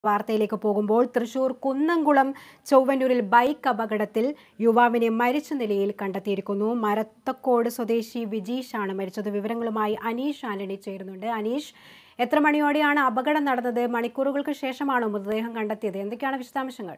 വാർത്തയിലേക്ക് പോകുമ്പോൾ തൃശൂർ കുന്നംകുളം ചൊവ്വന്നൂരിൽ ബൈക്ക് അപകടത്തിൽ യുവാവിനെ മരിച്ച നിലയിൽ കണ്ടെത്തിയിരിക്കുന്നു മരത്തക്കോട് സ്വദേശി വിജീഷാണ് മരിച്ചത് വിവരങ്ങളുമായി അനീഷ് ആന്റണി ചേരുന്നുണ്ട് അനീഷ് എത്ര മണിയോടെയാണ് അപകടം നടന്നത് മണിക്കൂറുകൾക്ക് ശേഷമാണോ മൃതദേഹം കണ്ടെത്തിയത് എന്തൊക്കെയാണ് വിശദാംശങ്ങൾ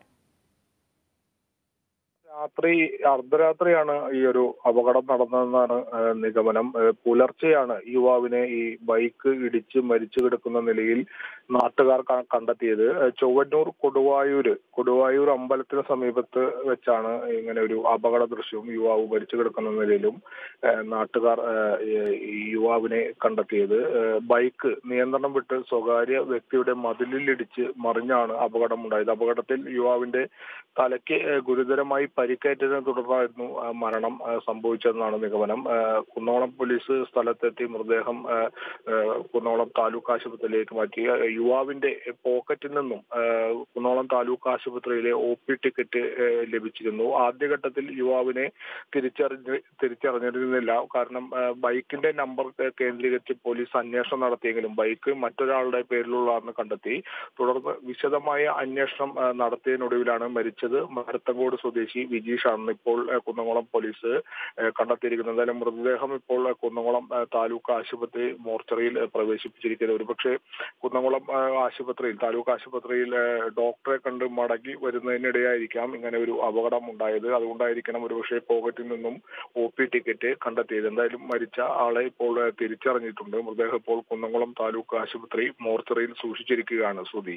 രാത്രി അർദ്ധരാത്രിയാണ് ഈ ഒരു അപകടം നടന്നതെന്നാണ് ഏഹ്, നിഗമനം ഏഹ്, പുലർച്ചെയാണ് ഈ യുവാവിനെ ഈ ബൈക്ക് ഇടിച്ച് മരിച്ചു കിടക്കുന്ന നിലയിൽ നാട്ടുകാർ ക- കണ്ടെത്തിയത് ഏഹ്, ചൊവ്വന്നൂർ കൊടുവായൂര് കൊടുവായൂർ അമ്പലത്തിന് സമീപത്ത് വെച്ചാണ് ഇങ്ങനെ ഒരു അപകട ദൃശ്യവും യുവാവ് മരിച്ചു കിടക്കുന്ന നിലയിലും ഏഹ്, നാട്ടുകാർ ഏഹ്, ഈ- ഈ യുവാവിനെ കണ്ടെത്തിയത് ഏഹ്, ബൈക്ക് നിയന്ത്രണം വിട്ട് സ്വകാര്യ വ്യക്തിയുടെ മതിലിൽ ഇടിച്ച് മറിഞ്ഞാണ് അപകടമുണ്ടായത് അപകടത്തിൽ യുവാവിന്റെ തലയ്ക്ക് ഏഹ്, ഗുരുതരമായി പരിക്കേറ്റതിനെ തുടർന്നായിരുന്നു ആ, മരണം ആ, സംഭവിച്ചതെന്നാണ് നിഗമനം ആ, കുന്നോളം പോലീസ് സ്ഥലത്തെത്തി മൃതദേഹം ആ, ആ, കുന്നോളം താലൂക്ക് ആശുപത്രിയിലേക്ക് മാറ്റി ആ, യുവാവിന്റെ പോക്കറ്റിൽ നിന്നും ആ, കുന്നോളം താലൂക്ക് ആശുപത്രിയിലെ ഒ പി ടിക്കറ്റ് ആ, ലഭിച്ചിരുന്നു ആദ്യഘട്ടത്തിൽ യുവാവിനെ തിരിച്ചറിഞ്ഞ് തിരിച്ചറിഞ്ഞിരുന്നില്ല കാരണം ആ, ബൈക്കിന്റെ നമ്പർ കേന്ദ്രീകരിച്ച് പോലീസ് അന്വേഷണം നടത്തിയെങ്കിലും ബൈക്ക് മറ്റൊരാളുടെ പേരിലുള്ളതാണെന്ന് കണ്ടെത്തി തുടർന്ന് വിശദമായ അന്വേഷണം ആ, നടത്തിയതിനൊടുവിലാണ് മരിച്ചത് മരത്തങ്കോട് സ്വദേശി വിജീഷാണെന്ന് ഇപ്പോൾ ആ, കുന്നംകുളം പോലീസ് ആ, കണ്ടെത്തിയിരിക്കുന്നത് എന്തായാലും മൃതദേഹം ഇപ്പോൾ ആ, കുന്നംകുളം ആ, താലൂക്ക് ആശുപത്രി മോർച്ചറിയിൽ ആ, പ്രവേശിപ്പിച്ചിരിക്കുന്നത് ഒരുപക്ഷെ കുന്നംകുളം ആ, ആശുപത്രിയിൽ താലൂക്ക് ആശുപത്രിയിൽ ആ, ഡോക്ടറെ കണ്ട് മടങ്ങി വരുന്നതിനിടെയായിരിക്കാം ഇങ്ങനെ ഒരു അപകടം ഉണ്ടായത് അതുകൊണ്ടായിരിക്കണം ഒരുപക്ഷെ പോക്കറ്റിൽ നിന്നും ഒ പി ടിക്കറ്റ് കണ്ടെത്തിയത് എന്തായാലും മരിച്ച ആളെ ഇപ്പോൾ ആ, തിരിച്ചറിഞ്ഞിട്ടുണ്ട് മൃതദേഹം ഇപ്പോൾ കുന്നംകുളം താലൂക്ക് ആശുപത്രി മോർച്ചറിയിൽ സൂക്ഷിച്ചിരിക്കുകയാണ് ശ്രുതി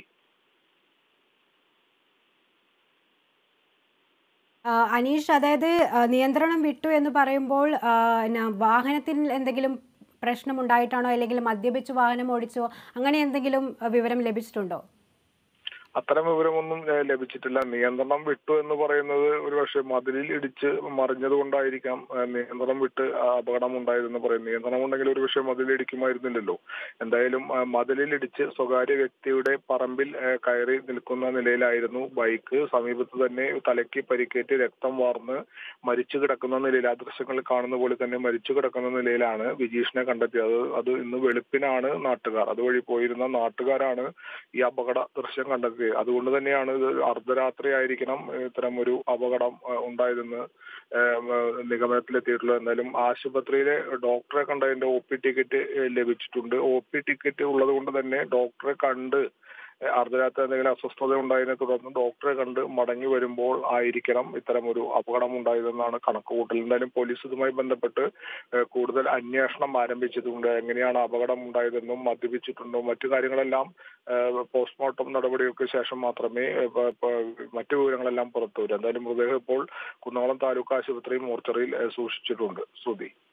ആ, അനീഷ് അതായത് ആ, നിയന്ത്രണം വിട്ടു എന്ന് പറയുമ്പോൾ ആ, ന- വാഹനത്തിൽ എന്തെങ്കിലും പ്രശ്നമുണ്ടായിട്ടാണോ അല്ലെങ്കിൽ മദ്യപിച്ച് വാഹനം ഓടിച്ചോ അങ്ങനെ എന്തെങ്കിലും ആ, വിവരം ലഭിച്ചിട്ടുണ്ടോ അത്തരം വിവരമൊന്നും ഏഹ്, ലഭിച്ചിട്ടില്ല നിയന്ത്രണം വിട്ടു എന്ന് പറയുന്നത് ഒരുപക്ഷെ മതിലിൽ ഇടിച്ച് മറിഞ്ഞത് കൊണ്ടായിരിക്കാം ഏഹ്, നിയന്ത്രണം വിട്ട് ആ അപകടം ഉണ്ടായതെന്ന് പറയും നിയന്ത്രണം ഉണ്ടെങ്കിൽ ഒരുപക്ഷെ മതിൽ ഇടിക്കുമായിരുന്നില്ലല്ലോ എന്തായാലും ആ, മതിലിൽ ഇടിച്ച് സ്വകാര്യ വ്യക്തിയുടെ പറമ്പിൽ ഏഹ്, കയറി നിൽക്കുന്ന നിലയിലായിരുന്നു ബൈക്ക് സമീപത്ത് തന്നെ തലയ്ക്ക് പരിക്കേറ്റ് രക്തം വാർന്ന് മരിച്ചു കിടക്കുന്ന നിലയിൽ ആ ദൃശ്യങ്ങളിൽ കാണുന്ന പോലെ തന്നെ മരിച്ചു കിടക്കുന്ന നിലയിലാണ് വിജീഷിനെ കണ്ടെത്തിയത് അത് അത് ഇന്ന് വെളുപ്പിനാണ് നാട്ടുകാർ അതുവഴി പോയിരുന്ന നാട്ടുകാരാണ് ഈ അപകട ദൃശ്യം കണ്ടെത്തിയത് അതുകൊണ്ട് തന്നെയാണ് ഇത് അർദ്ധരാത്രി ആയിരിക്കണം ഇത്തരം ഒരു അപകടം ആ, ഉണ്ടായതെന്ന് ഏം, ആ, നിഗമനത്തിലെത്തിയിട്ടുള്ളത് എന്തായാലും ആശുപത്രിയിലെ ഡോക്ടറെ കണ്ടതിന്റെ ഒ പി ടിക്കറ്റ് ഏ, ലഭിച്ചിട്ടുണ്ട് ഒ പി ടിക്കറ്റ് ഉള്ളത് കൊണ്ട് തന്നെ ഡോക്ടറെ കണ്ട് ഏ, അർദ്ധരാത്രി എന്തെങ്കിലും അസ്വസ്ഥത ഉണ്ടായതിനെ തുടർന്ന് ഡോക്ടറെ കണ്ട് മടങ്ങി വരുമ്പോൾ ആയിരിക്കണം ഇത്തരം ഒരു അപകടം ഉണ്ടായതെന്നാണ് കണക്കുകൂട്ടൽ എന്തായാലും പോലീസ് ഇതുമായി ബന്ധപ്പെട്ട് ഏ, കൂടുതൽ അന്വേഷണം ആരംഭിച്ചിട്ടുണ്ട് എങ്ങനെയാണ് അപകടം ഉണ്ടായതെന്നും മദ്യപിച്ചിട്ടുണ്ടോ മറ്റു കാര്യങ്ങളെല്ലാം ഏഹ് പോസ്റ്റ്മോർട്ടം നടപടികൾക്ക് ശേഷം മാത്രമേ ഏഹ് പ- പ- മറ്റു വിവരങ്ങളെല്ലാം പുറത്തു വരൂ എന്തായാലും മൃതദേഹം ഇപ്പോൾ കുന്നോളം താലൂക്ക് ആശുപത്രി മോർച്ചറിയിൽ ഏഹ് സൂക്ഷിച്ചിട്ടുണ്ട് ശ്രുതി